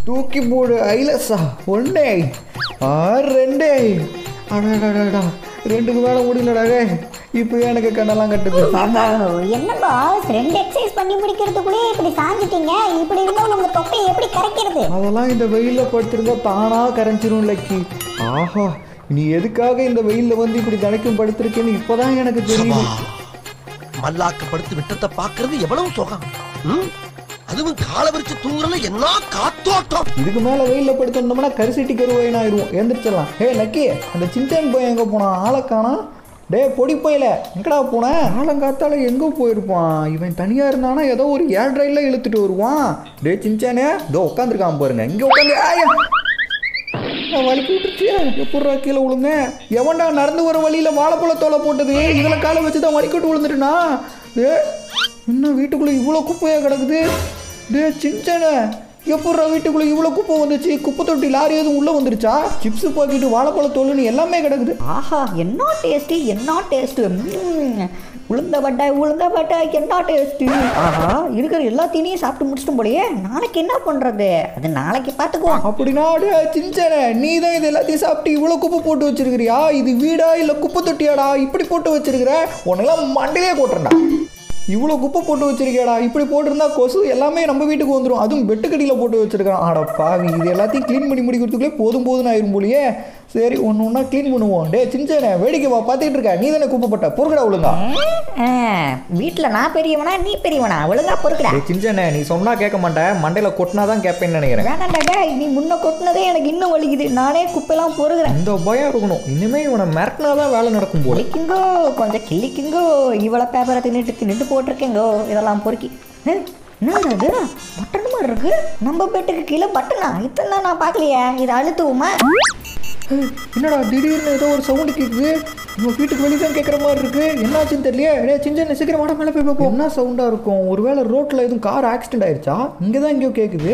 தூக்கி போடு ஐலஸா ஒன்னே ஆ ரெண்டே அடடடடா ரெண்டுக்கு மேலே முடியலடா டேய். இப்போ எனக்கு கண்ணெல்லாம் கட்டுது பாபா, என்ன பாஸ் ரெண்டு எக்ஸசைஸ் பண்ணி முடிக்கிறதுக்குள்ளே இப்படி சாஞ்சிட்டீங்க இப்படி இருந்தா உங்க தொப்பை எப்படி கரைக்கிறது அதெல்லாம் இந்த வெயிலில் படுத்திருந்தா தானா கரைஞ்சிரும் லக்கி ஆஹா நீ எதுக்காக இந்த வெயிலில் வந்து இப்படி தினைக்கும் படுத்திருக்கேன்னு இப்போதான் எனக்கு தெரியுது மல்லாக்க படுத்து விட்டத்தை பாக்குறது எவ்வளவு சுகம் ம்? அதுவும் காலை விரிச்சு தூங்குறதுல என்ன காத்தோட்டம் இதுக்கு மேலே வெயிலில் படுத்திருந்தோம்னா கரிசட்டி கருவாயின் ஆயிடுவோம் எழுந்திரிச்சிடலாம் ஹே லக்கி அந்த சின்சான் போய் எங்கே போனான் ஆளை காணோம் டேய் பொடி போயில எங்கடா போனேன் ஆலங்காத்தால எங்கே போயிருப்பான் இவன் தனியாக இருந்தானா ஏதோ ஒரு ஏர் ட்ரைல இழுத்துட்டு வருவான் டே சின்சானே இதோ உட்காந்துருக்கான் பாருங்க இங்கே உட்காந்து ஆயா நான் வலிக்கு விட்டுருச்சு எப்பட்றா கீழே விழுங்க எவன்டா நடந்து வர வழியில் வாழைப்பழத்தோலை போட்டது இதில் காலை வச்சு தான் வலிக்கிட்டு விழுந்துட்டுனா ஏ இன்னும் வீட்டுக்குள்ளே இவ்வளோ குப்பையாக கிடக்குது டே சின்சனே எப்பட்றா வீட்டுக்குள்ளே இவ்வளோ குப்பை வந்துச்சு குப்பை தொட்டி லாரி எதுவும் உள்ளே வந்துருச்சா சிப்ஸ் பாக்கெட்டு வாழைப்பழத்தோலுன்னு எல்லாமே கிடக்குது ஆஹா என்ன டேஸ்ட்டு என்ன டேஸ்ட்டு உளுந்த வட்டை உளுந்த வட்டை என்ன டேஸ்ட்டு ஆஹா இருக்கிற எல்லா தீனியும் சாப்பிட்டு முடிச்சிட்டும் போலயே நாளைக்கு என்ன பண்ணுறது அது நாளைக்கு பார்த்துக்குவோம் அப்படின்னா டே சின்சனே நீ தான் இது எல்லாத்தையும் சாப்பிட்டு இவ்வளோ குப்பை போட்டு வச்சிருக்கிறியா இது வீடா இல்லை குப்பை தொட்டியாடா இப்படி போட்டு வச்சிருக்கிற உன்னெல்லாம் மண்டையிலே போட்டுறேன்டா இவ்வளோ குப்பை போட்டு வச்சிருக்கியாடா இப்படி போட்டிருந்தா கொசு எல்லாமே நம்ம வீட்டுக்கு வந்துடும் அதுவும் பெட்டுக்கடியில் போட்டு வச்சிருக்கான் ஆட பாவி இது எல்லாத்தையும் க்ளீன் பண்ணி முடிக்கிறதுக்குள்ளே போதும் போதும்னு ஆயிரும் போலியே சரி ஒன்று ஒன்றா க்ளீன் பண்ணுவோம் டே சின்சனே வேடிக்கை வா பார்த்துக்கிட்டு இருக்க நீ தானே குப்பை போட்ட பொறுக்கடா ஒழுங்கா வீட்டில் நான் பெரியவனா நீ பெரியவனா ஒழுங்கா பொறுக்கடா டே சின்சனே நீ சொன்னா கேட்க மாட்டேன் மண்டையில் கொட்டினா தான் கேட்பேன்னு நினைக்கிறேன் வேணாண்டா டேய், நீ முன்ன கொட்டினதே எனக்கு இன்னும் வலிக்குது நானே குப்பையெல்லாம் பொறுக்கிறேன் இந்த பயம் இருக்கணும் இனிமே இவனை மிரட்டினா தான் வேலை நடக்கும் போல கிளிக்குங்கோ கொஞ்சம் கிள்ளிக்குங்கோ இவ்வளோ பேப்பரை தின்னுட்டு தின்னுட்டு போட்டிருக்கேங்கோ இதெல்லாம் பொறுக்கி ஹே, என்னடா இது பட்டன் மாதிரி இருக்கு நம்ம பெட்டுக்கு கீழே பட்டனா இத்தனை நாள் நான் பார்க்கலையே இதை அழுத்துவோமா ஏய், என்னடா திடீர்னு ஏதோ ஒரு சவுண்டு கேட்குது நம்ம வீட்டுக்கு வெளியே தான் கேட்குற மாதிரி இருக்கு என்னாச்சுன்னு தெரியலையே டே சின்ன சீக்கிரம் வாடா மேலே போய் பார்ப்போம் என்ன சவுண்டாக இருக்கும் ஒருவேளை ரோட்டில் எதுவும் கார் ஆக்சிடென்ட் ஆயிடுச்சா இங்கே தான் எங்கேயோ கேட்குது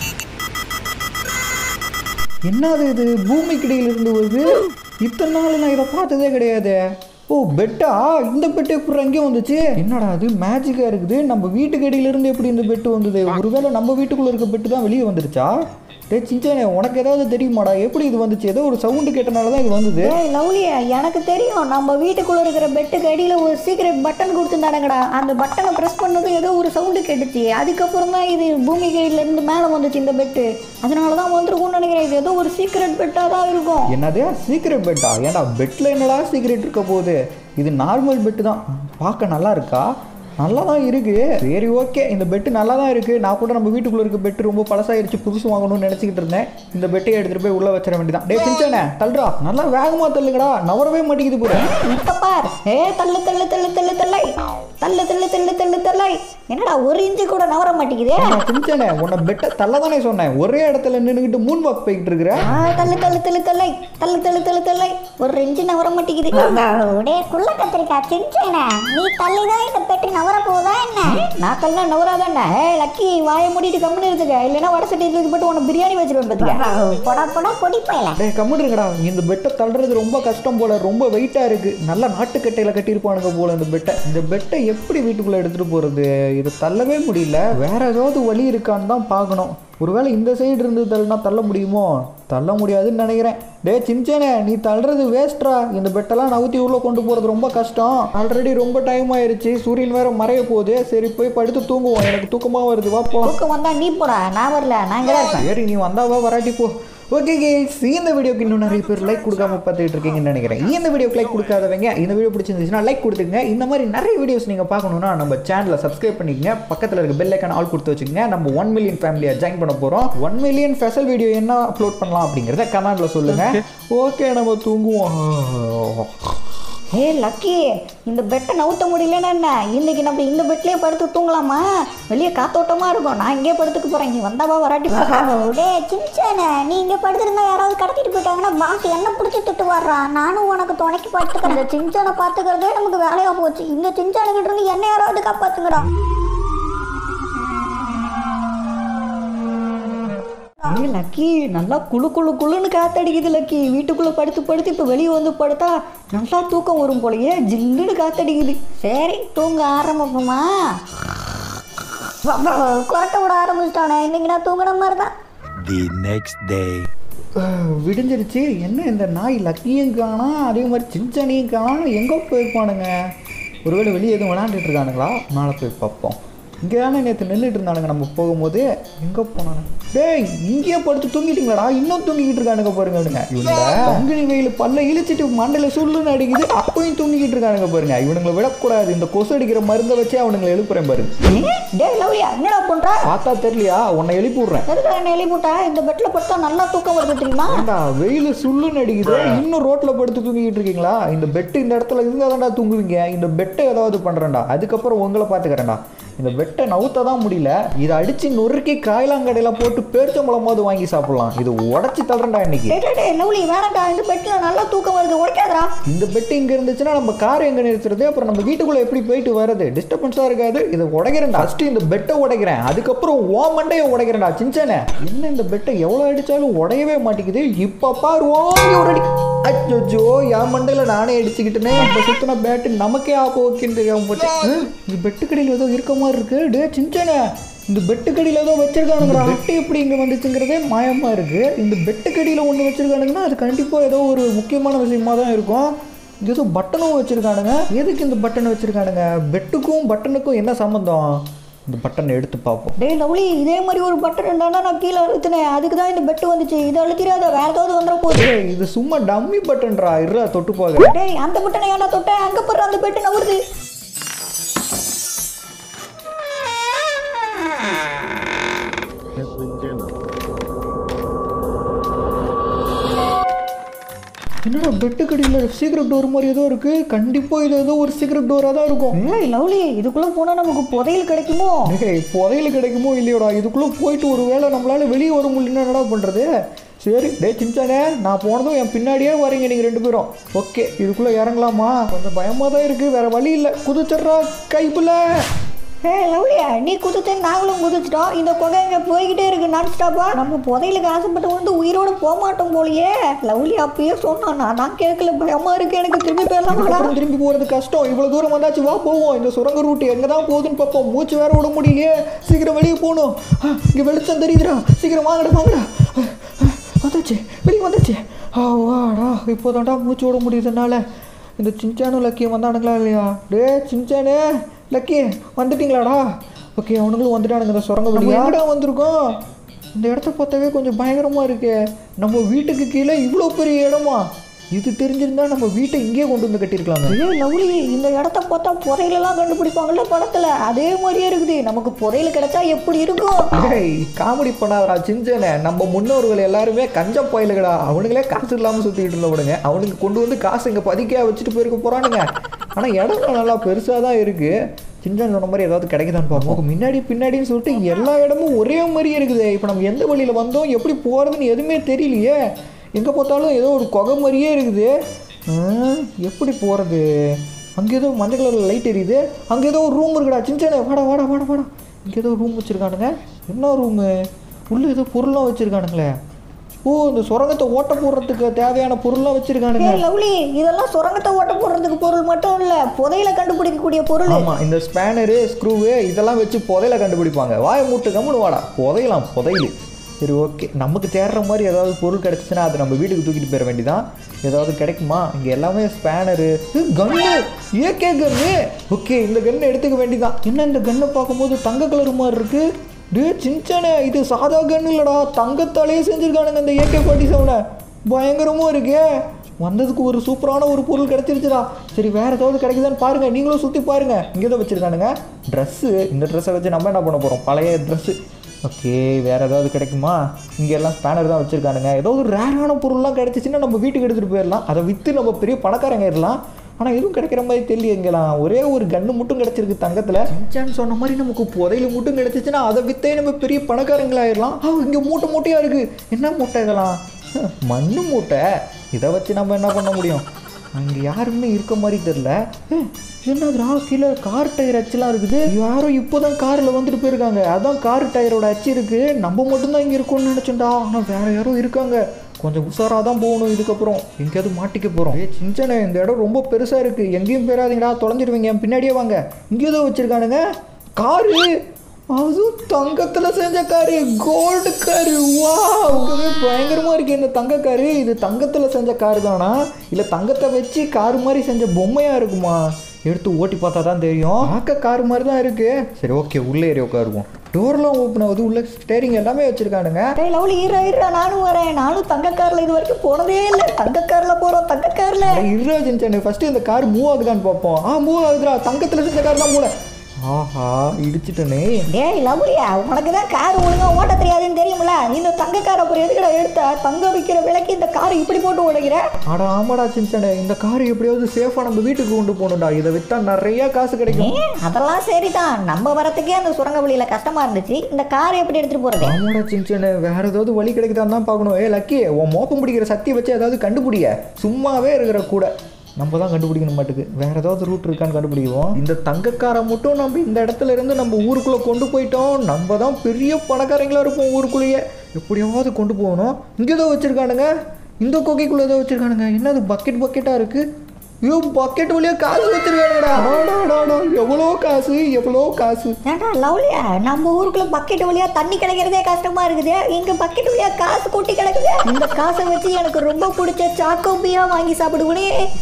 என்னது இது பூமிக்கிடையில இருந்து வருது இத்தனை நாள் நான் இதை பார்த்ததே கிடையாது ஓ பெட்டா இந்த பெட்டு எப்படி அங்கேயும் வந்துச்சு என்னடா அது மேஜிக்காக இருக்குது நம்ம வீட்டுக்கு இடையில இருந்து எப்படி இந்த பெட்டு வந்தது ஒருவேளை நம்ம வீட்டுக்குள்ளே இருக்க பெட்டு தான் வெளியே வந்துருச்சா டே சின்சானே உனக்கு ஏதாவது தெரியுமாடா எப்படி இது வந்துச்சு ஏதோ ஒரு சவுண்டு கேட்டனால தான் இது வந்தது ஏய் லவ்லியா எனக்கு தெரியும் நம்ம வீட்டுக்குள்ள இருக்கிற பெட்டுக்கு அடியில் ஒரு சீக்கிரட் பட்டன் கொடுத்துருந்தானுங்கடா அந்த பட்டனை ப்ரெஸ் பண்ணதும் ஏதோ ஒரு சவுண்டு கேட்டுச்சு அதுக்கப்புறம் தான் இது பூமி கீழ இருந்து மேலே வந்துச்சு இந்த பெட்டு அதனால தான் வந்திருக்கும்னு நினைக்கிறேன் இது ஏதோ ஒரு சீக்கிரட் பெட்டாக தான் இருக்கும் என்னது சீக்ரெட் பெட்டா ஏன்டா பெட்டில் என்னடா சீக்ரெட் இருக்க போகுது இது நார்மல் பெட்டு தான் பார்க்க நல்லா இருக்கா நல்லா தான் இருக்கு சரி ஓகே இந்த பெட்டு நல்லா தான் இருக்கு நான் கூட நம்ம வீட்டுக்குள்ள இருக்க பெட்டு ரொம்ப பழசாயிருச்சு புதுசு வாங்கணும்னு நினச்சிக்கிட்டு இருந்தேன் இந்த பெட்டை எடுத்துட்டு போய் உள்ள வச்சிட வேண்டியதான் டே சின்சானே தள்ளுறா நல்லா வேகமா தள்ளுங்கடா நவரவே மாட்டேங்குது போற இப்ப பார் ஏ தள்ளு தள்ளு தள்ளு தள்ளு தள்ளை தள்ளு தள்ளு தள்ளு தள்ளு தள்ளை என்னடா ஒரு இன்ச்சு கூட நவர மாட்டேங்குதே சின்சானே உன்னை பெட்டை தள்ள தானே சொன்னேன் ஒரே இடத்துல நின்றுக்கிட்டு மூன் வாக் போய்கிட்டு இருக்கிற ஆ தள்ளு தள்ளு தள்ளு தள்ளை தள்ளு தள்ளு தள்ளு தள்ளை ஒரு இன்ச்சு நவர மாட்டேங்குது டே குள்ள கத்திரிக்கா சின்சேனா நீ தள்ளிதான் இந்த பெட்டி நவர போதா என்ன நான் தள்ளா நவராதானே ஏ லக்கி வாயை மூடிட்டு கம்முன்னு இருந்துக்க இல்லைன்னா வடை சட்டி தூக்கி போட்டு உனக்கு பிரியாணி வச்சிருவேன் பார்த்துக்க பொடா பொடா பொடி பயல டேய் கம்முடுங்கடா இந்த பெட்டை தள்ளுறது ரொம்ப கஷ்டம் போல ரொம்ப வெயிட்டா இருக்கு நல்லா நாட்டுக்கட்டையில கட்டியிருப்பானுங்க போல இந்த பெட்டை இந்த பெட்டை எப்படி வீட்டுக்குள்ள எடுத்துட்டு போறது இதை தள்ளவே முடியல வேற ஏதாவது வழி இருக்கான்னு தான் பார்க்கணும் ஒருவேளை இந்த சைடு இருந்து தள்ளினா தள்ள முடியுமோ தள்ள முடியாதுன்னு நினைக்கிறேன் டே சின்சேனே நீ தள்ளுறது வேஸ்ட்ரா இந்த பெட்டெல்லாம் நவுத்தி உள்ள கொண்டு போறது ரொம்ப கஷ்டம் ஆல்ரெடி ரொம்ப டைம் ஆயிருச்சு சூரியன் வேற மறைய போகுது சரி போய் படுத்து தூங்குவோம் எனக்கு தூக்கமா வருது வா போலாம் தூக்கம் வந்தா நீ போடா நான் வரல நான் இங்கே தான் இருப்பேன் சரி நீ வந்தாவா வராட்டி போ ஓகே கேஸ் இந்த வீடியோக்கு இன்னும் நிறைய பேர் லைக் கொடுக்காம பார்த்துட்டு இருக்கீங்கன்னு நினைக்கிறேன் இந்த வீடியோக்கு லைக் கொடுக்காதவங்க இந்த வீடியோ பிடிச்சிருந்துச்சுன்னா லைக் கொடுத்துங்க இந்த மாதிரி நிறைய வீடியோஸ் நீங்கள் பார்க்கணுன்னா நம்ம சேனலை சப்ஸ்கிரைப் பண்ணிக்கங்க பக்கத்தில் இருக்க பெல் ஐக்கான் ஆல் கொடுத்து வச்சுக்கோங்க நம்ம ஒன் மில்லியன் ஃபேமிலியை ஜாயின் பண்ண போகிறோம் ஒன் மில்லியன் ஸ்பெஷல் வீடியோ என்ன அப்லோட் பண்ணலாம் அப்படிங்கிறத கமெண்ட்டில் சொல்லுங்கள் ஓகே நம்ம தூங்குவோம் ஏ லக்கி இந்த பெட்டை நவுத்த முடியலன்னா என்ன இன்னைக்கு நம்ம இந்த பெட்லயே படுத்து தூங்கலாமா வெளியே காத்தோட்டமா இருக்கும் நான் இங்கே படுத்துக்க போறேன் நீ வந்தாவா வராட்டி வா. டே சின்சேனா நீ இங்க படுத்திருந்தா யாராவது கடத்திட்டு போயிட்டாங்கன்னா பாஸ் என்ன பிடிச்சி திட்டு வர்றான் நானும் உனக்கு துணைக்கு படுத்துக்கிறேன் இந்த சின்சானை பாத்துக்கிறதே நமக்கு வேலையா போச்சு இந்த சின்சானை கிட்ட இருந்து என்ன யாராவது காப்பாத்துங்கடா ஏ லக்கி நல்லா குளு குளு குளுன்னு காத்தடிக்குது லக்கி வீட்டுக்குள்ள படுத்து படுத்து இப்போ வெளியே வந்து படுத்தா நல்லா தூக்கம் வரும் போலயே ஜில்லுன்னு காத்தடிக்குது சரி தூங்க ஆரம்பிப்போமா கொரட்டை விட ஆரம்பிச்சிட்டானே இன்னைக்கு நான் தூங்குற மாதிரி தான் The next day. அஹ், விடிஞ்சிருச்சு என்ன இந்த நாய் லக்கியும் காணா அதே மாதிரி சின்சனையும் காணா எங்கே போயிருப்பானுங்க ஒருவேளை வெளியே எதுவும் விளையாண்டுட்டு இருக்கானுங்களா மேலே போய் பார்ப்போம் இங்கே தானே நேற்று நின்றுட்டு இருந்தானுங்க நம்ம போகும்போது எங்கே போனானுங்க டேய் இங்கேயே படுத்து தூங்கிட்டீங்களாடா இன்னும் தூங்கிக்கிட்டு இருக்கானுங்க பாருங்க இவனுங்க இவனுங்க பங்குனி வெயில் பல்ல இழிச்சிட்டு மண்டையில் சுள்ளுன்னு அடிக்குது அப்பயும் தூங்கிக்கிட்டு இருக்கானுங்க பாருங்க இவனுங்களை விடக்கூடாது இந்த கொசு அடிக்கிற மருந்தை வச்சே அவனுங்களை எழுப்புறேன் பாருங்க டேய் லவ்லியா என்னடா பண்ற பார்த்தா தெரியலையா உன்னை எழுப்பி விட்றேன் எதுக்கு என்ன எழுதி போட்டா இந்த பெட்ல படுத்தா நல்லா தூக்கம் வருது தெரியுமா ஏண்டா வெயில் சுள்ளுன்னு அடிக்குது இன்னும் ரோட்ல படுத்து தூங்கிட்டு இருக்கீங்களா இந்த பெட்டு இந்த இடத்துல இருந்தா தான்டா தூங்குவீங்க இந்த பெட்டை ஏதாவது பண்றேன்டா அதுக்கப்புறம் உங்களை பாத்துக்கிறேன்டா இந்த பெட்டை நவுத்த தான் முடியல இதை அடிச்சு நொறுக்கி காயலாங்கடையில போட்டு பேரிச்சம்பழமாவது வாங்கி சாப்பிடலாம் இது உடச்சி தள்ளுறேன்டா இன்னைக்கு டேய் டேய் டேய் லவ்லி வேணாம்டா இந்த பெட்ல நல்லா தூக்கம் வருது உடைக்காதடா இந்த பெட்டு இங்க இருந்துச்சுன்னா நம்ம கார் எங்க நிறுத்துறது அப்புறம் நம்ம வீட்டுக்குள்ள எப்படி போயிட்டு வர்றது டிஸ்டர்பன்ஸா இருக்காது இதை உடைக்கிறேன்டா ஃபர்ஸ்ட் இந்த பெட்டை உடைக்கிறேன் அதுக்கப்புறம் ஓ மண்டையை உடைக்கிறேன்டா சின்சனே என்ன இந்த பெட்டை எவ்வளவு அடிச்சாலும் உடையவே மாட்டேங்குது இப்ப பாரு ஓங்கி ஒரு அடி அச்சோ என் மண்டையில நானே அடிச்சுக்கிட்டேனே இப்ப சுத்தின பேட்டு நமக்கே ஆப்ப ஓகேன்னு தெரியாம போச்சு ஹம், இந்த பெட்டு கடையில் ஏதோ இருக்க மாதிரி இருக்கு டே சின்சனே இந்த பெட்டு கடியில் ஏதோ வச்சிருக்கானுங்கடா பெட்டு எப்படி இங்கே வந்துச்சுங்கிறதே மாயமாக இருக்கு இந்த பெட்டு கடியில் ஒன்று வச்சிருக்கானுங்கன்னா அது கண்டிப்பாக ஏதோ ஒரு முக்கியமான விஷயமா தான் இருக்கும் இங்கே ஏதோ பட்டனும் வச்சிருக்கானுங்க எதுக்கு இந்த பட்டன் வச்சிருக்கானுங்க பெட்டுக்கும் பட்டனுக்கும் என்ன சம்மந்தம் இந்த பட்டனை எடுத்து பார்ப்போம் டேய் லவ்லி இதே மாதிரி ஒரு பட்டன் இருந்தா நான் கீழே அழுத்தினேன் அதுக்கு தான் இந்த பெட் வந்துச்சு இதை அழுத்திராத வேற ஏதாவது வந்துட போகுது ஏய், இது சும்மா டம்மி பட்டன்டா இருடா தொட்டு பார்க்குறேன் டேய் அந்த பட்டனை ஏன்டா தொட்டேன் அங்க போடுற அந்த பெட்டு நவுறுது என்னடா பெட்டு கடியில் சீக்ரெட் டோர் மாதிரி ஏதோ இருக்கு கண்டிப்பாக இது ஏதோ ஒரு சீக்ரெட் டோராக தான் இருக்கும் ஏய் லவ்லி இதுக்குள்ள போனா நமக்கு புதையல் கிடைக்குமோ டேய் புதையல் கிடைக்குமோ இல்லையோடா இதுக்குள்ளே போயிட்டு ஒரு வேளை நம்மளால வெளியே வர முடியலன்னா என்னடா பண்ணுறது சரி டே சின்சானே நான் போனதும் என் பின்னாடியே வரீங்க நீங்கள் ரெண்டு பேரும் ஓகே இதுக்குள்ளே இறங்கலாமா கொஞ்சம் பயமாக தான் இருக்குது வேற வழி இல்லை குதிச்சிட்றா கைப்புல ஏய் லவ்லியா நீ குதிச்சு நாங்களும் குதிச்சிட்டோம் இந்த குகை இங்க போய்கிட்டே இருக்கு நான் ஸ்டாப்பா நம்ம புதையலுக்கு ஆசைப்பட்டு வந்து உயிரோட போக மாட்டோம் போலயே லவ்லி அப்பயே சொன்னான் நான் நான் கேட்கல பயமா இருக்கு எனக்கு திரும்பி போயிடலாமாடா அப்புறம் திரும்பி போகிறது கஷ்டம் இவ்வளோ தூரம் வந்தாச்சு வா போவோம் இந்த சுரங்க ரூட்டு எங்கே தான் போகுதுன்னு பார்ப்போம் மூச்சு வேற விட முடியலையே சீக்கிரம் வெளியே போகணும் இங்கே வெளிச்சம் தெரியுதுடா சீக்கிரம் வாங்கடா வாங்கடா அஹ், அஹ், வந்துச்சு வெளியே வந்துச்சு ஆ வாடா இப்போதான்டா மூச்சு விட முடியுதுனால இந்த சின்சானும் லக்கியும் வந்தானுங்களா இல்லையா டே சின்சானு லக்கி வந்துட்டீங்களாடா ஓகே அவனுங்களும் வந்துட்டானுங்க இந்த சுரங்க வெளியே எங்கடா வந்திருக்கோம் இந்த இடத்த பார்த்தாவே கொஞ்சம் பயங்கரமாக இருக்கே நம்ம வீட்டுக்கு கீழே இவ்வளோ பெரிய இடமா இது தெரிஞ்சிருந்தா நம்ம வீட்டை இங்கேயே கொண்டு வந்து கட்டியிருக்கலாமே ஏய் லவ்லி இந்த இடத்த பார்த்தா புதையலெல்லாம் கண்டுபிடிப்பாங்கல்ல படத்துல அதே மாதிரியே இருக்குது நமக்கு புதையல் கிடைச்சா எப்படி இருக்கும் டேய் காமெடி பண்ணாதடா சிஞ்சனே நம்ம முன்னோர்கள் எல்லாருமே கஞ்ச பயலுகடா அவனுங்களே காசு இல்லாமல் சுற்றிக்கிட்டு இருந்தவனுங்க அவனுக்கு கொண்டு வந்து காசு இங்கே பதிக்க வச்சுட்டு போயிருக்க போகிறானுங்க ஆனால் இடம் நல்லா பெருசாக தான் இருக்குது சிஞ்சன் சொன்ன மாதிரி ஏதாவது கிடைக்குதான்னு பார்ப்போம் முன்னாடி பின்னாடின்னு சொல்லிட்டு எல்லா இடமும் ஒரே மாதிரியே இருக்குது இப்போ நம்ம எந்த வழியில் வந்தோம் எப்படி போகிறதுன்னு எதுவுமே தெரியலையே எங்கே பார்த்தாலும் ஏதோ ஒரு குகை மாதிரியே இருக்குது ஆ, எப்படி போகிறது அங்கே ஏதோ மஞ்சள் கலரில் லைட் எரியுது அங்கே ஏதோ ஒரு ரூம் இருக்குடா சின்ன வாடா வாடா வாடா வாடா இங்கே ஏதோ ரூம் வச்சுருக்கானுங்க என்ன ரூமு உள்ளே ஏதோ பொருள்லாம் வச்சுருக்கானுங்களே ஓ இந்த சுரங்கத்தை ஓட்ட போடுறதுக்கு தேவையான பொருள்லாம் வச்சுருக்கானுங்க ஏய் லவ்லி இதெல்லாம் சுரங்கத்தை ஓட்ட போடுறதுக்கு பொருள் மட்டும் இல்ல புதையல கண்டுபிடிக்கக்கூடிய பொருள் ஆமாம் இந்த ஸ்பேனரு ஸ்க்ரூவு இதெல்லாம் வச்சு புதையில கண்டுபிடிப்பாங்க வாயை மூட்டு கம்முன்னு வாடா புதையலாம் புதையல் சரி ஓகே நமக்கு தேடுற மாதிரி ஏதாவது பொருள் கிடச்சிச்சுன்னா அதை நம்ம வீட்டுக்கு தூக்கிட்டு போயிட வேண்டியதான் ஏதாவது கிடைக்குமா இங்கே எல்லாமே spanner gun AK gun okay இந்த கன்னை எடுத்துக்க வேண்டியதான் என்ன இந்த கன்னை பார்க்கும்போது தங்க கலர் மாதிரி இருக்கு டே சின்சானே இது சாதா கன்னு இல்லடா தங்கத்தாலேயே செஞ்சுருக்கானுங்க இந்த ஏகே ஃபார்ட்டி செவனை பயங்கரமாக இருக்கே வந்ததுக்கு ஒரு சூப்பரான ஒரு பொருள் கிடைச்சிருச்சுடா சரி வேற ஏதாவது கிடைக்குதான்னு பாருங்க நீங்களும் சுற்றி பாருங்க இங்கே தான் வச்சிருக்கானுங்க ட்ரெஸ்ஸு இந்த ட்ரெஸ்ஸை வச்சு நம்ம என்ன பண்ண போகிறோம் பழைய ட்ரெஸ்ஸு ஓகே வேற ஏதாவது கிடைக்குமா இங்கே எல்லாம் ஸ்பேனர் தான் வச்சிருக்கானுங்க ஏதோ ஒரு ரேரான பொருள்லாம் கிடைச்சிச்சுன்னா நம்ம வீட்டுக்கு எடுத்துகிட்டு போயிடலாம் அதை விற்று நம்ம பெரிய பணக்காரங்க ஆயிடலாம் ஆனால் எதுவும் கிடைக்கிற மாதிரி தெரியல எங்கெல்லாம் ஒரே ஒரு கன்று மட்டும் கிடைச்சிருக்கு தங்கத்தில் சின்சான் சொன்ன மாதிரி நமக்கு புதையில மட்டும் கிடைச்சிச்சுன்னா அதை விற்றே நம்ம பெரிய பணக்காரங்களாயிடலாம் ஆ இங்கே மூட்டை மூட்டையாக இருக்குது என்ன மூட்டை இதெல்லாம் மண்ணு மூட்டை இதை வச்சு நம்ம என்ன பண்ண முடியும் அங்கே யாருமே இருக்க மாதிரி தெரில என்னதுடா கீழே கார் டயர் அச்சுலாம் இருக்குது யாரும் இப்போ தான் காரில் வந்துட்டு போயிருக்காங்க அதான் கார் டயரோட அச்சு இருக்குது நம்ம மட்டும்தான் இங்கே இருக்கோம்னு நினச்சோம்டா ஆனால் வேற யாரும் இருக்காங்க கொஞ்சம் உஷாராக தான் போகணும் இதுக்கப்புறம் எங்கேயாவது மாட்டிக்க போகிறோம் ஏ சிஞ்சனே இந்த இடம் ரொம்ப பெருசாக இருக்குது எங்கேயும் போயிடாதீங்கடா தொலைஞ்சிருவீங்க என் பின்னாடியே வாங்க இங்கே ஏதோ வச்சுருக்கானுங்க காரு அதுவும் தங்கத்துல செஞ்ச காரு கோல்டு காரு வாவ் பயங்கரமா இருக்கு இந்த தங்க காரு இது தங்கத்துல செஞ்ச காரு தானா இல்ல தங்கத்தை வச்சு காரு மாதிரி செஞ்ச பொம்மையா இருக்குமா எடுத்து ஓட்டி பார்த்தா தான் தெரியும் பார்க்க கார் மாதிரி தான் இருக்கு சரி ஓகே உள்ளே ஏறி உட்காருவோம் டோர்லாம் ஓப்பன் ஆகுது உள்ள ஸ்டேரிங் எல்லாமே வச்சிருக்கானுங்க டேய் லவ்லி ஈரா ஈரா நானும் வரேன் நானும் தங்க கார்ல இது வரைக்கும் போனதே இல்லை தங்க கார்ல போறோம் தங்க கார்ல இருராஜன் சேனல் ஃபர்ஸ்ட் இந்த கார் மூவ் ஆகுதான்னு பார்ப்போம் ஆ மூவ் ஆகுதுடா தங்கத்துல செஞ்ச கார் தான் மூல ஆஹா இடிச்சிட்டனே டேய் லவ்லியா உனக்கு தான் கார் ஒழுங்கா ஓட்ட தெரியாதுன்னு தெரியுமில இந்த தங்க கார் அப்புறம் எதுக்குடா எடுத்த தங்க விற்கிற விலைக்கு இந்த கார் இப்படி போட்டு உடைக்கிற அட ஆமாடா சின்சனே இந்த கார் எப்படியாவது சேஃபா நம்ம வீட்டுக்கு கொண்டு போகணும்டா இதை வித்தா நிறைய காசு கிடைக்கும் ஏன் அதெல்லாம் சரிதான் நம்ம வரத்துக்கே அந்த சுரங்க வழியில கஷ்டமா இருந்துச்சு இந்த கார் எப்படி எடுத்துட்டு போறது ஆமாடா சின்சனே வேற ஏதாவது வழி கிடைக்குதான்னு தான் பார்க்கணும் ஏ லக்கி உன் மோப்பம் பிடிக்கிற சக்தியை வச்சு ஏதாவது கண்டுபிடிய சும்மாவே இருக்கிற கூட நம்ம தான் கண்டுபிடிக்கணும் மாட்டுக்கு வேற ஏதாவது ரூட் இருக்கான்னு கண்டுபிடிக்குவோம் இந்த தங்கக்காரை மட்டும் நம்ம இந்த இடத்துல இருந்து நம்ம ஊருக்குள்ள கொண்டு போயிட்டோம் நம்ம தான் பெரிய பணக்காரங்களா இருப்போம் ஊருக்குள்ளேயே எப்படியாவது கொண்டு போகணும் இங்கே ஏதோ வச்சிருக்கானுங்க இந்த கொகைக்குள்ள ஏதோ வச்சிருக்கானுங்க என்னது பக்கெட் பக்கெட்டா இருக்கு ஐயோ பக்கெட் வழியா காசு வச்சிருக்கானுங்கடா அடாடாடாடா, எவ்வளோ காசு எவ்வளோ காசு ஏன்டா லவ்லியா நம்ம ஊருக்குள்ள பக்கெட் வழியா தண்ணி கிடைக்கிறதே கஷ்டமா இருக்குது இங்க பக்கெட் வழியா காசு கொட்டி கிடக்குது இந்த காசை வச்சு எனக்கு ரொம்ப பிடிச்ச சாக்கோபியா வாங்கி சாப்பிடுவனே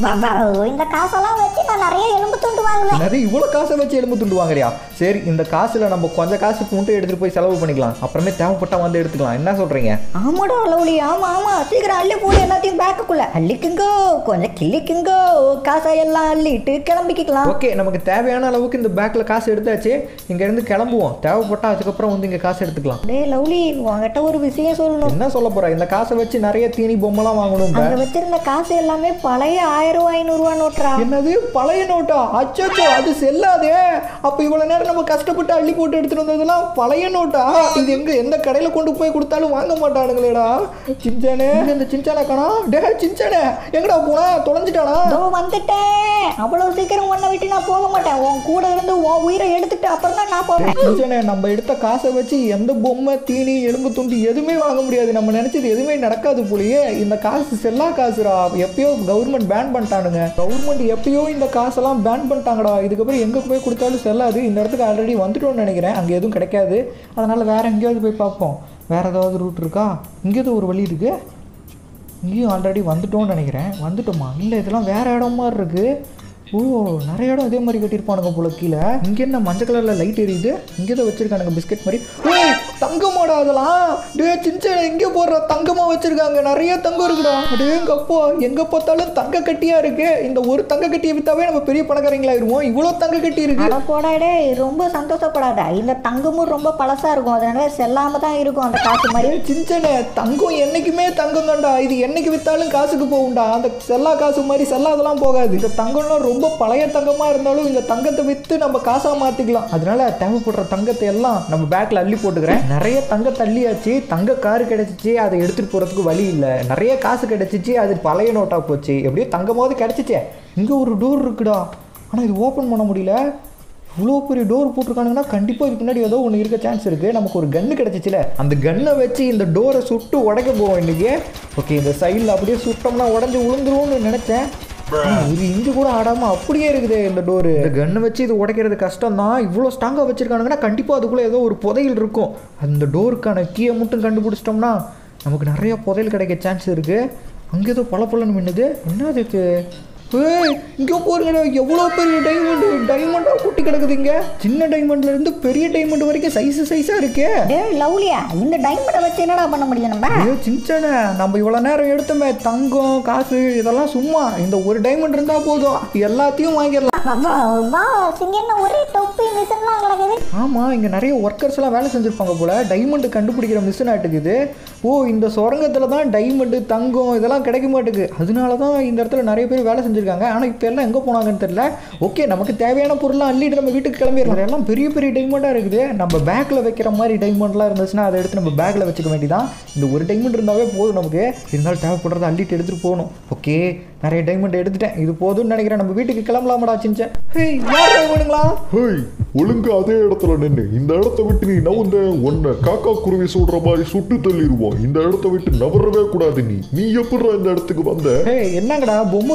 இந்த காசெல்லாம் வச்சு நான் நிறைய எலும்பு துண்டு வாங்குவேன் நிறைய இவ்வளோ காசை வச்சு எலும்பு துண்டு வாங்குறியா சரி இந்த காசுல நம்ம கொஞ்சம் காசு மட்டும் எடுத்துட்டு போய் செலவு பண்ணிக்கலாம் அப்புறமே தேவைப்பட்டா வந்து எடுத்துக்கலாம் என்ன சொல்றீங்க ஆமாடா லவ்லி ஆமா ஆமா சீக்கிரம் அள்ளி போடு எல்லாத்தையும் பேக்குக்குள்ள அள்ளிக்குங்கோ கொஞ்சம் கிள்ளிக்குங்கோ காசை எல்லாம் அள்ளிட்டு கிளம்பிக்கலாம் ஓகே நமக்கு தேவையான அளவுக்கு இந்த பேக்ல காசு எடுத்தாச்சு இங்க இருந்து கிளம்புவோம் தேவைப்பட்டா அதுக்கப்புறம் வந்து இங்க காசு எடுத்துக்கலாம் டேய் லவ்லி உங்ககிட்ட ஒரு விஷயம் சொல்லணும் என்ன சொல்ல போற இந்த காசை வச்சு நிறைய தீனி பொம்மைலாம் வாங்கணும் இப்ப. அங்க வச்சிருந்த காசு எல்லாமே பழைய ஆயிரம் ரூபாய் ஐநூறு ரூபா நோட்டுறா என்னது பழைய நோட்டா அச்சோ அது செல்லாதே அப்ப இவ்வளவு நேரம் நம்ம கஷ்டப்பட்டு அள்ளி போட்டு எடுத்துட்டு வந்ததெல்லாம் பழைய நோட்டா இது எங்க எந்த கடையில கொண்டு போய் கொடுத்தாலும் வாங்க மாட்டானுங்களேடா சின்சானே இங்க இந்த சின்சானே காணா டே சின்சானே எங்கடா போனா தொலைஞ்சிட்டானா இதோ வந்துட்டேன் அவ்வளவு சீக்கிரம் உன்னை விட்டு நான் போக மாட்டேன் உன் கூட இருந்து உன் உயிரை எடுத்துட்டு அப்புறம் தான் நான் போவேன் சின்சானே நம்ம எடுத்த காசை வச்சு எந்த பொம்மை தீனி எலும்பு துண்டு எதுவுமே வாங்க முடியாது நம்ம நினைச்சது எதுவுமே நடக்காது போலயே இந்த காசு செல்லா காசுடா எப்பயோ கவர்மெண்ட் பேன் பண்ணிட்டானுங்க கவர்மெண்ட் எப்பயோ இந்த காசெல்லாம் பேன் பண்ணிட்டாங்கடா இதுக்கப்புறம் எங்க போய் கொடுத்தாலும் செல்லாது இந்த இடத்துக்கு ஆல்ரெடி வந்துட்டோம்னு நினைக்கிறேன் அங்கே எதுவும் கிடைக்காது அதனால வேற எங்கேயாவது போய் பார்ப்போம் வேற ஏதாவது ரூட் இருக்கா இங்கேயாவது ஒரு வழி இருக்கு இங்கேயும் ஆல்ரெடி வந்துட்டோம்னு நினைக்கிறேன் வந்துட்டோமா இல்லை இதெல்லாம் வேற இடம் மாதிரி இருக்கு ஓ நிறைய இடம் இதே மாதிரி கட்டியிருப்பானுங்க போல கீழே இங்கே என்ன மஞ்சள் கலரில் லைட் எரியுது இங்கே தான் வச்சிருக்கானுங்க பிஸ்கட் மாதிரி ஓய் தங்கமாடா அதெல்லாம் டே சின்ன எங்கே போடுற தங்கமா வச்சிருக்காங்க நிறைய தங்கம் இருக்குடா அடே எங்க அப்பா எங்க பார்த்தாலும் தங்க கட்டியா இருக்கு இந்த ஒரு தங்க கட்டியை வித்தாவே நம்ம பெரிய பணக்காரங்களாயிருவோம் இவ்வளோ தங்க கட்டி இருக்கு அட போடா டேய் ரொம்ப சந்தோஷப்படாத இந்த தங்கமும் ரொம்ப பழசா இருக்கும் அதனால செல்லாம தான் இருக்கும் அந்த காசு மாதிரி அடே சின்சனே தங்கம் என்னைக்குமே தங்கம் தான்டா இது என்னைக்கு வித்தாலும் காசுக்கு போகும்டா அந்த செல்லா காசு மாதிரி செல்லாதெல்லாம் போகாது இந்த தங்கம்லாம் ரொம்ப பழைய தங்கமா இருந்தாலும் இந்த தங்கத்தை வித்து நம்ம காசா மாத்திக்கலாம் அதனால தேவைப்படுற தங்கத்தை எல்லாம் நம்ம பேக்ல அள்ளி போட்டுக்கிறேன் நிறைய தங்கத்தை அள்ளியாச்சு தங்க காரு கிடைச்சிச்சு அதை எடுத்துட்டு போறதுக்கு வழி இல்லை நிறைய காசு கிடைச்சிச்சு அது பழைய நோட்டா போச்சு எப்படியோ தங்கமாவது கிடைச்சிச்சே இங்க ஒரு டோர் இருக்குடா ஆனா இது ஓபன் பண்ண முடியல இவ்வளோ பெரிய டோர் போட்டிருக்கானுங்கன்னா கண்டிப்பாக இதுக்கு முன்னாடி ஏதோ ஒன்று இருக்க சான்ஸ் இருக்குது நமக்கு ஒரு கன்று கிடச்சிச்சில அந்த கன்னை வச்சு இந்த டோரை சுட்டு உடைக்க போவோம் இன்றைக்கி ஓகே இந்த சைடில் அப்படியே சுட்டோம்னா உடஞ்சி விழுந்துருவோம்னு நினச்சேன் ஆனா, இது இஞ்சி கூட ஆடாமல் அப்படியே இருக்குது இந்த டோரு இந்த கன்னை வச்சு இது உடைக்கிறது கஷ்டம் தான் இவ்வளோ ஸ்ட்ராங்காக வச்சுருக்கானுங்கன்னா கண்டிப்பாக அதுக்குள்ளே ஏதோ ஒரு புதையல் இருக்கும் அந்த டோருக்கான கீயை மட்டும் கண்டுபிடிச்சிட்டோம்னா நமக்கு நிறைய புதையல் கிடைக்க சான்ஸ் இருக்குது அங்கே ஏதோ பல பலன்னு மின்னுது என்ன அதுக்கு ஏய் இங்கே போறீங்கடா எவ்வளோ பெரிய டைமண்ட் டைமண்டாக குட்டி கிடக்குது இங்க சின்ன டைமண்ட்ல இருந்து பெரிய டைமண்ட் வரைக்கும் சைஸ் சைஸாக இருக்கே டேய் லவ்லியா இந்த டைமண்டை வச்சு என்னடா பண்ண முடியும் நம்ம ஐயோ சின்சனே நம்ம இவ்வளோ நேரம் எடுத்தோமே தங்கம் காசு இதெல்லாம் சும்மா இந்த ஒரு டைமண்ட் இருந்தால் போதும் எல்லாத்தையும் வாங்கிடலாம் வா இங்க என்ன ஒரே தொப்பி மிஷின்லாம் கிடக்குது ஆமாம் இங்கே நிறைய ஒர்க்கர்ஸ்லாம் வேலை செஞ்சுருப்பாங்க போல் டைமண்டு கண்டுபிடிக்கிற மிஷின் ஆட்டுக்குது ஓ இந்த சுரங்கத்தில் தான் டைமண்டு தங்கம் இதெல்லாம் கிடைக்க மாட்டேங்குது அதனால தான் இந்த இடத்துல நிறைய பேர் வேலை செஞ்சுருக்காங்க ஆனால் இப்போ எல்லாம் எங்கே போனாங்கன்னு தெரியல ஓகே நமக்கு தேவையான பொருள்லாம் அள்ளிட்டு நம்ம வீட்டுக்கு கிளம்பிடலாம் எல்லாம் பெரிய பெரிய டைமண்டாக இருக்குது நம்ம பேக்கில் வைக்கிற மாதிரி டைமண்ட்லாம் இருந்துச்சுன்னா அதை எடுத்து நம்ம பேக்கில் வச்சுக்க வேண்டியதான் இந்த ஒரு டைமண்ட் இருந்தாவே போதும் நமக்கு இருந்தாலும் தேவைப்படுறத அள்ளிட்டு எடுத்துகிட்டு போகணும் ஓகே நிறைய டைமண்ட் எடுத்துட்டேன் இது போதும்னு நினைக்கிறேன் நம்ம வீட்டுக்கு கிளம்பலாமடா சின்ச்சேன் ஹேய் யார் வேணுங்களா ஹேய் ஒழுங்கா அதே இடத்துல நின்னு இந்த இடத்த விட்டு நீ நவுந்த உன்னை காக்கா குருவி சொல்ற மாதிரி சுட்டு தள்ளிடுவோம் இந்த இடத்த விட்டு நவரவே கூடாது நீ நீ எப்படிடா இந்த இடத்துக்கு வந்த ஏய் என்னங்கடா பொம்மை துப்பாக்கி எடுத்துட்டு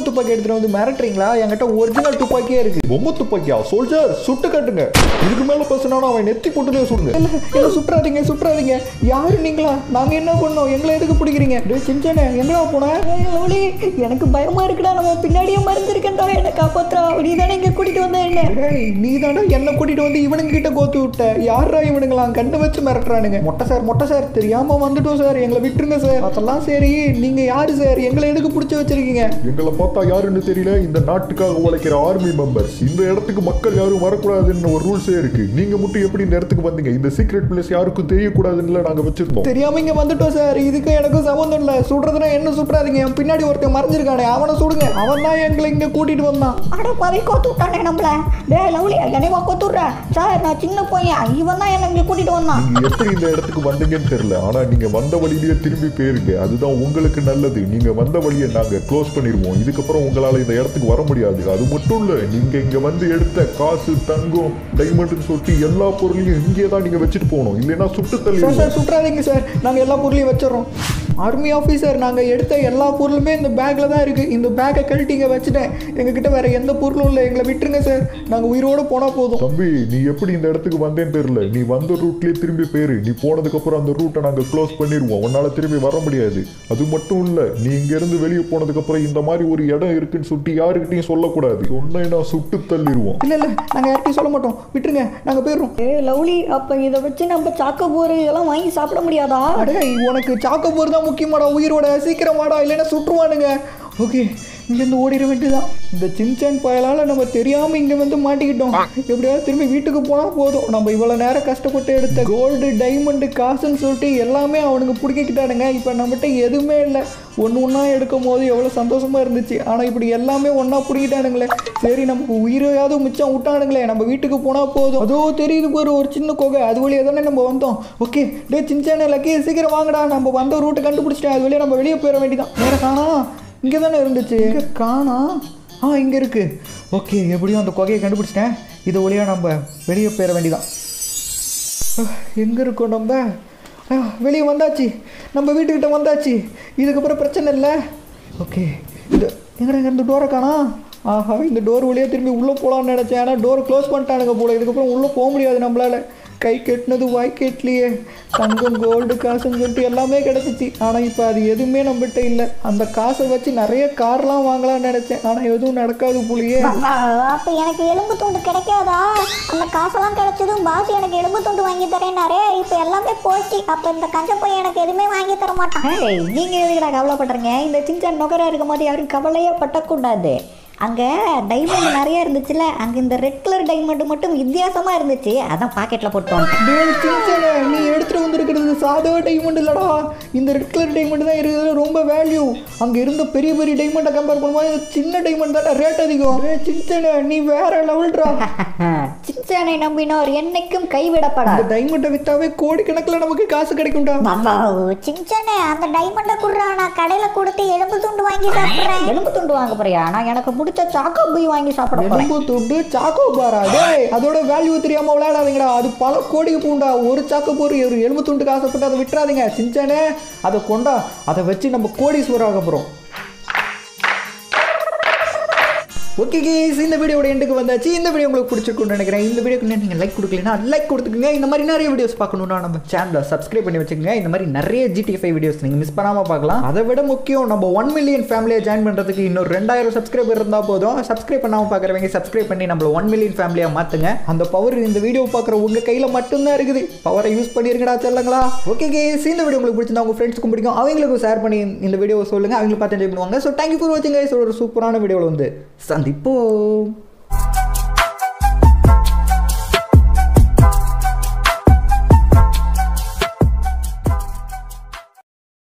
எடுத்துட்டு வந்து மிரட்டுறீங்களா என்கிட்ட ஒரிஜினல் துப்பாக்கியே இருக்கு பொம்மை துப்பாக்கியா சோல்ஜர் சுட்டு கட்டுங்க இதுக்கு மேல பேசினாலும் அவன் நெத்தி போட்டுதே சுடுங்க இல்ல இல்ல சுற்றாதீங்க சுற்றாதீங்க யாரு நீங்களா நாங்க என்ன பண்ணோம் எங்களை எதுக்கு பிடிக்கிறீங்க டேய் சின்சானே எங்கடா போன ஏய், லவ்லி எனக்கு பயமா இருக்குடா நம்ம பின்னாடியே மறைஞ்சிருக்கேன்டா என்ன காப்பாத்துறா நீ தானே இங்க கூட்டிட்டு வந்த என்ன டேய் நீ தானே என்ன கூட்டிட்டு வந்து இவனுங்க கிட்ட கோத்து விட்ட யாரா இவனுங்களாம் கண்டு வச்சு மிரட்டுறானுங்க மொட்டை சார் மொட்டை சார் தெரியாம வந்துட்டோம் சார் எங்களை விட்டுருங்க சார் அதெல்லாம் சரி நீங்க யாரு சார் எங்களை எதுக்கு பிடிச்சி வச்சிருக்கீங்க எங்களை பார்த்தா யாருன்னு தெரியல இந்த நாட்டுக்காக உழைக்கிற ஆர்மி மெம்பர்ஸ் இந்த இடத்துக்கு மக்கள் யாரும் வரக்கூடாதுன்னு ஒரு ரூல்ஸே இருக்கு நீங்க மட்டும் எப்படி இந்த இடத்துக்கு வந்தீங்க இந்த சீக்ரெட் பிளேஸ் யாருக்கும் தெரியக்கூடாதுன்னு நாங்க வச்சிருந்தோம் தெரியாம இங்க வந்துட்டோம் சார் இதுக்கு எனக்கும் சம்மந்தம் இல்ல சுடுறதுனா என்ன சுட்டுறாதீங்க என் பின்னாடி ஒருத்தன் மறைஞ்சிருக்கானே அவனை சுடுங்க அவன் தான் எங்களை இங்க கூட்டிட்டு வந்தான் அட பாவி கோத்து விட்டானே நம்மள டேய் லவ்லி என்னைவா கோத்து விட்ற சார் நான் சின்ன பையன் இவன் தான் என்ன இங்க கூட்டிட்டு வந்தான் நீங்க எப்படி இந்த இடத்துக்கு வந்தீங்கன்னு தெரியல ஆனா நீங்க வந்த வழியிலேயே திரும்பி போயிருங்க அதுதான் உங்களுக்கு நல்லது நீங்க வந்த வழியை நாங்க க்ளோஸ் பண்ணிடுவோம் இதுக்கப்புறம் உங்களால இந்த இடத்துக்கு வர முடியாது அது மட்டும் இல்ல நீங்க இங்க வந்து எடுத்த காசு தங்கம் டைமண்ட்னு சொல்லிட்டு எல்லா பொருளையும் இங்கே தான் நீங்க வச்சுட்டு போகணும் இல்லைன்னா சுட்டு சார் தள்ளி சார் சுற்றாதீங்க சார் நாங்கள் எல்லா பொருளையும் வச்சிடறோம் ஆர்மி ஆஃபீஸர் நாங்கள் எடுத்த எல்லா பொருளுமே இந்த பேக்கில் தான் இருக்குது இந்த பேக்கை கழட்டி இங்கே வச்சுட்டேன் எங்ககிட்ட வேற எந்த பொருளும் இல்லை எங்களை விட்டுருங்க சார் நாங்கள் உயிரோடு போனால் போதும் தம்பி நீ எப்படி இந்த இடத்துக்கு வந்தேன்னு தெரியல நீ வந்த ரூட்லயே திரும்பி போயிரு நீ போனதுக்கு அப்புறம் அந்த ரூட்டை நாங்க க்ளோஸ் பண்ணிடுவோம் உன்னால திரும்பி வர முடியாது அது மட்டும் இல்ல நீ இங்க இருந்து வெளியே போனதுக்கு அப்புறம் இந்த மாதிரி ஒரு இடம் இருக்குன்னு சொல்லிட்டு யாருக்கிட்டையும் சொல்லக்கூடாது சொன்னா சுட்டு தள்ளிடுவோம் இல்லை இல்லை நாங்கள் யார்கிட்டையும் சொல்ல மாட்டோம் விட்டுருங்க நாங்கள் போயிடுறோம் ஏ லவ்லி அப்ப இதை வச்சு நம்ம சாக்கோபோர் இதெல்லாம் வாங்கி சாப்பிட முடியாதா அடே உனக்கு சாக்கப்போர் தான் முக்கியமாடா உயிரோட சீக்கிரமாடா இல்லைன்னா சுற்றுவானுங்க ஓகே இங்கேருந்து ஓடிட வேண்டியதுதான் இந்த சின்சான் பயலால் நம்ம தெரியாமல் இங்கே வந்து மாட்டிக்கிட்டோம் எப்படியாவது திரும்பி வீட்டுக்கு போனால் போதும் நம்ம இவ்வளோ நேரம் கஷ்டப்பட்டு எடுத்த கோல்டு டைமண்டு காசுன்னு சொல்லிட்டு எல்லாமே அவனுங்க பிடிக்கிக்கிட்டானுங்க இப்போ நம்மகிட்ட எதுவுமே இல்லை ஒன்று ஒன்றா எடுக்கும் போது எவ்வளோ சந்தோஷமாக இருந்துச்சு ஆனால் இப்படி எல்லாமே ஒன்றா பிடிக்கிட்டானுங்களே சரி நமக்கு உயிரையாவது மிச்சம் விட்டானுங்களே நம்ம வீட்டுக்கு போனால் போதும் அதோ தெரியுது பாரு ஒரு சின்ன குகை அது வழியாக தானே நம்ம வந்தோம் ஓகே டே சின்சானே லக்கி சீக்கிரம் வாங்கடா நம்ம வந்த ரூட்டை கண்டுபிடிச்சிட்டேன் அது வழியாக நம்ம வெளியே போயிட வேண்டியதான் வேற காணா இங்கே தானே இருந்துச்சு இங்கே காணா ஆ இங்கே இருக்கு ஓகே எப்படியும் அந்த குகையை கண்டுபிடிச்சிட்டேன் இது வழியாக நம்ம வெளியே போயிட வேண்டியதான் எங்கே இருக்கோம் நம்ம ஆ, வெளியே வந்தாச்சு நம்ம வீட்டுக்கிட்ட வந்தாச்சு இதுக்கப்புறம் பிரச்சனை இல்லை ஓகே இந்த எங்கடா இந்த டோரை காணா ஆஹா இந்த டோர் வழியாக திரும்பி உள்ளே போகலான்னு நினச்சேன் ஆனால் டோரை க்ளோஸ் பண்ணிட்டானுங்க போல இதுக்கப்புறம் உள்ளே போக முடியாது நம்மளால கை கெட்டினது வாய் கெட்டலையே தங்கம் கோல்டு காசுன்னு சொல்லிட்டு எல்லாமே கிடச்சிச்சு ஆனால் இப்போ அது எதுவுமே நம்மகிட்ட இல்லை அந்த காசை வச்சு நிறைய கார்லாம் வாங்கலாம்னு நினச்சேன் ஆனால் எதுவும் நடக்காது போலியே அப்ப எனக்கு எலும்பு துண்டு கிடைக்காதா அந்த காசெல்லாம் கிடைச்சதும் பாஸ் எனக்கு எலும்பு துண்டு வாங்கி தரேன்னாரே இப்ப எல்லாமே போச்சு அப்ப இந்த கஞ்ச பையன் எனக்கு எதுவுமே வாங்கி தர மாட்டான் ஏய் நீங்க எதுக்குடா கவலைப்படுறீங்க இந்த சின்சான் நுகரா இருக்கும் போது யாரும் கவலையே பட்டக்கூடாது அங்கே டைமண்ட் நிறைய இருந்துச்சுல அங்கே இந்த ரெட் கலர் டைமண்ட் மட்டும் வித்தியாசமாக இருந்துச்சு அதான் பாக்கெட்டில் போட்டு வந்துட்டேன். டேய் சின்சனே நீ எடுத்துட்டு வந்திருக்கிறது சாதா டைமண்ட் இல்லடா இந்த ரெட் கலர் டைமண்ட் தான் இருக்கிறதுல ரொம்ப வேல்யூ அங்க இருந்த பெரிய பெரிய டைமண்டை கம்பேர் பண்ணும்போது இந்த சின்ன டைமண்ட் தான் ரேட் அதிகம் டேய் சின்சனே நீ வேற லெவல்டா சின்சானை நம்பினோர் என்னைக்கும் அந்த கைவிடப்படாது டைமண்டை வித்தாவே கோடிக்கணக்கில் நமக்கு காசு கிடைக்கும்டா சின்சனே அந்த டைமண்டை குடுறா நான் கடையில கொடுத்து எலும்பு துண்டு வாங்கி சாப்பிடுறேன் எலும்பு துண்டு வாங்க போறியா நான் எனக்கு பிடிச்ச சாக்கோ போய் வாங்கி சாப்பிட போறேன் எலும்பு துண்டு சாக்கோ பாரா டேய் அதோட வேல்யூ தெரியாம விளையாடாதீங்கடா அது பல கோடிக்கு பூண்டா ஒரு சாக்கோ போர் ஒரு எலும்பு துண்டுக்கு ஆசைப்பட்டு அதை விட்டுறாதீங்க சின்சானே அதை கொண்டா அதை வச்சு நம்ம கோடீஸ்வரர் ஆக போகிறோம் ஓகே கேஸ் இந்த வீடியோட எண்டுக்கு வந்தாச்சு இந்த வீடியோ உங்களுக்கு பிடிச்சிருக்கும்னு நினைக்கிறேன் இந்த வீடியோக்கு நீங்கள் லைக் கொடுக்கலனா லைக் கொடுத்துக்குங்க இந்த மாதிரி நிறைய வீடியோஸ் பார்க்கணுன்னா நம்ம சேனலை சப்ஸ்கிரைப் பண்ணி வச்சுக்கோங்க இந்த மாதிரி நிறைய ஜிடிஎஃபை வீடியோஸ் நீங்கள் மிஸ் பண்ணாமல் பார்க்கலாம் அதை விட முக்கியம் நம்ம ஒன் மில்லியன் ஃபேமிலியை ஜாயின் பண்ணுறதுக்கு இன்னும் ரெண்டாயிரம் சப்ஸ்கிரைபர் இருந்தால் போதும் சப்ஸ்கிரைப் பண்ணாமல் பார்க்குறவங்க சப்ஸ்கிரைப் பண்ணி நம்மள ஒன் மில்லியன் ஃபேமிலியாக மாற்றுங்க அந்த பவர் இந்த வீடியோ பார்க்குற உங்கள் கையில் மட்டும்தான் இருக்குது பவரை யூஸ் பண்ணிருங்கடா செல்லுங்களா ஓகே கேஸ் இந்த வீடியோ உங்களுக்கு பிடிச்சிருந்தா உங்கள் ஃப்ரெண்ட்ஸ்க்கும் பிடிக்கும் அவங்களுக்கும் ஷேர் பண்ணி இந்த வீடியோவை சொல்லுங்கள் அவங்களும் பார்த்து என்ஜாய் பண்ணுவாங்க ஸோ தேங்க்யூ ஃபார் வாட்சிங் கைஸ் ஒரு சூப்பரான வீடியோவில் வந்து சந்திப்போம்